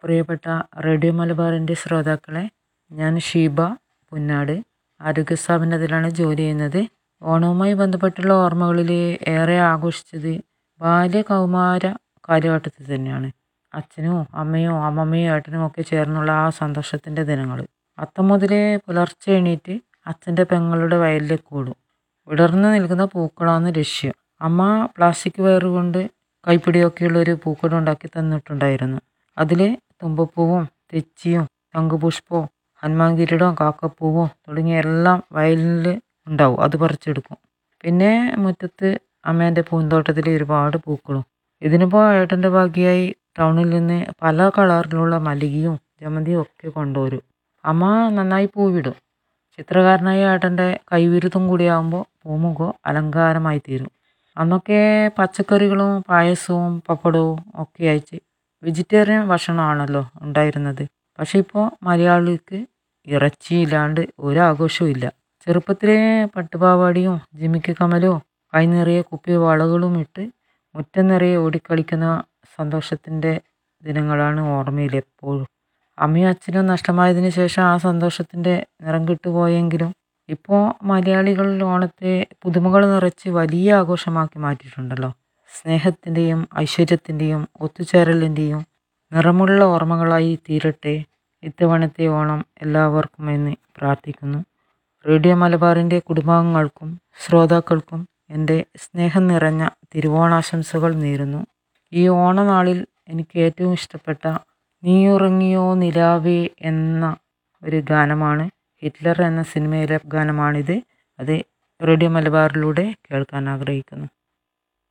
പ്രിയപ്പെട്ട റേഡിയോ മലബാറിൻ്റെ ശ്രോതാക്കളെ ഞാൻ ഷീബ പുന്നാട് ആരോഗ്യ സ്ഥാപനത്തിലാണ് ജോലി ചെയ്യുന്നത് ഓണവുമായി ബന്ധപ്പെട്ടുള്ള ഓർമ്മകളിൽ ഏറെ ആഘോഷിച്ചത് ബാല്യ കൗമാര കാലഘട്ടത്തിൽ തന്നെയാണ് അച്ഛനും അമ്മയും അമ്മമ്മയും ഏട്ടനും ഒക്കെ ചേർന്നുള്ള ആ സന്തോഷത്തിൻ്റെ ദിനങ്ങൾ അത്തം മുതലേ പുലർച്ചെ എണീറ്റ് അച്ഛൻ്റെ പെങ്ങളുടെ വയലിലേക്ക് ഓടും വിടർന്നു നിൽക്കുന്ന പൂക്കളാണ് ലക്ഷ്യം അമ്മ പ്ലാസ്റ്റിക് വയറ് കൊണ്ട് കൈപ്പിടിയൊക്കെയുള്ള ഒരു പൂക്കട ഉണ്ടാക്കി തന്നിട്ടുണ്ടായിരുന്നു അതിൽ തുമ്പപ്പൂവും തെച്ചിയും ശംഖുപുഷ്പവും ഹനുമാൻ കിരീടവും കാക്കപ്പൂവും തുടങ്ങിയ എല്ലാം വയലിൽ ഉണ്ടാവും അത് പറിച്ചെടുക്കും പിന്നെ മുറ്റത്ത് അമ്മേൻ്റെ പൂന്തോട്ടത്തിൽ ഒരുപാട് പൂക്കളും ഇതിനിപ്പോൾ ഏട്ടൻ്റെ ഭാഗ്യമായി ടൗണിൽ നിന്ന് പല കളറിലുള്ള മല്ലികയും ജമന്തിയും ഒക്കെ കൊണ്ടുവരും അമ്മ നന്നായി പൂവിടും ചിത്രകാരനായ ഏട്ടൻ്റെ കൈവിരുദ്ധം കൂടിയാകുമ്പോൾ പൂമുഖം അലങ്കാരമായി തീരും അന്നൊക്കെ പച്ചക്കറികളും പായസവും പപ്പടവും ഒക്കെ അയച്ച് വെജിറ്റേറിയൻ ഭക്ഷണമാണല്ലോ ഉണ്ടായിരുന്നത് പക്ഷേ ഇപ്പോൾ മലയാളിക്ക് ഇറച്ചിയില്ലാണ്ട് ഒരാഘോഷവും ഇല്ല ചെറുപ്പത്തിലെ പട്ടുപാവാടിയും ജിമിക്ക് കമലും കൈ നിറയെ കുപ്പി വളകളും ഇട്ട് മുറ്റം നിറയെ ഓടിക്കളിക്കുന്ന സന്തോഷത്തിൻ്റെ ദിനങ്ങളാണ് ഓർമ്മയിൽ എപ്പോഴും അമ്മയും അച്ഛനും നഷ്ടമായതിനു ശേഷം ആ സന്തോഷത്തിൻ്റെ നിറം കിട്ടുപോയെങ്കിലും ഇപ്പോൾ മലയാളികൾ ഓണത്തെ പുതുമകൾ നിറച്ച് വലിയ ആഘോഷമാക്കി മാറ്റിയിട്ടുണ്ടല്ലോ സ്നേഹത്തിൻ്റെയും ഐശ്വര്യത്തിൻ്റെയും ഒത്തുചേരലിൻ്റെയും നിറമുള്ള ഓർമ്മകളായി തീരട്ടെ ഇത്തവണത്തെ ഓണം എല്ലാവർക്കും എന്ന് പ്രാർത്ഥിക്കുന്നു റേഡിയോ മലബാറിൻ്റെ കുടുംബാംഗങ്ങൾക്കും ശ്രോതാക്കൾക്കും എൻ്റെ സ്നേഹം നിറഞ്ഞ തിരുവോണാശംസകൾ നേരുന്നു ഈ ഓണനാളിൽ എനിക്ക് ഏറ്റവും ഇഷ്ടപ്പെട്ട നീ ഉറങ്ങിയോ നിലാവേ എന്ന ഒരു ഗാനമാണ് ഹിറ്റ്ലർ എന്ന സിനിമയിലെ ഗാനമാണിത് അത് റേഡിയോ മലബാറിലൂടെ കേൾക്കാൻ ആഗ്രഹിക്കുന്നു